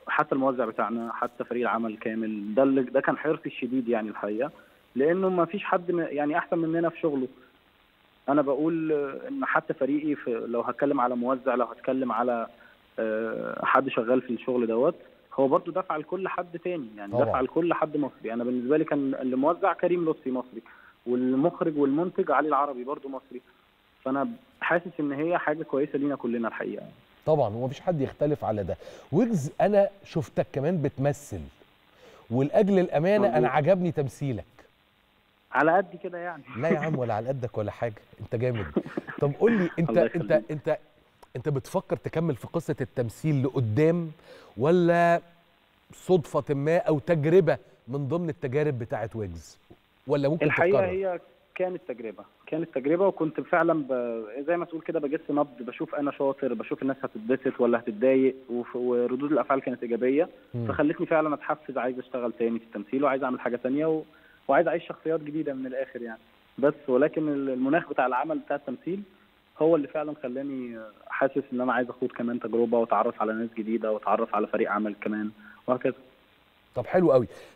حتى الموزع بتاعنا حتى فريق العمل كامل ده اللي ده كان حرصي الشديد يعني الحقيقه لانه ما فيش حد م- يعني احسن مننا في شغله انا بقول آه، ان حتى فريقي في لو هتكلم على موزع لو هتكلم على آه، حد شغال في الشغل دوت هو برضو دفع لكل حد تاني يعني طبعا. دفع لكل حد مصري انا بالنسبه لي كان اللي موزع كريم لطفي مصري والمخرج والمنتج علي العربي برضو مصري فانا حاسس ان هي حاجه كويسه لينا كلنا الحقيقه يعني. طبعا ومفيش حد يختلف على ده ويجز انا شفتك كمان بتمثل ولاجل الامانه انا مظبوط. عجبني تمثيلك على قد كده يعني لا يا عم ولا على قدك ولا حاجه انت جامد طب قول لي انت الله انت يخليك. انت انت بتفكر تكمل في قصه التمثيل لقدام ولا صدفه ما او تجربه من ضمن التجارب بتاعه ويجز ولا ممكن الحقيقه تتكرر هي كانت تجربه كانت تجربه وكنت فعلا ب... زي ما تقول كده بجس نبض بشوف انا شاطر بشوف الناس هتتبسط ولا هتتضايق وف... وردود الافعال كانت ايجابيه مم. فخلتني فعلا اتحفز عايز اشتغل تاني في التمثيل وعايز اعمل حاجه تانية و... وعايز اعيش شخصيات جديده من الاخر يعني بس ولكن المناخ بتاع العمل بتاع التمثيل هو اللي فعلا خلاني حاسس ان انا عايز اخوض كمان تجربه واتعرف على ناس جديده واتعرف على فريق عمل كمان وهكذا طب حلو قوي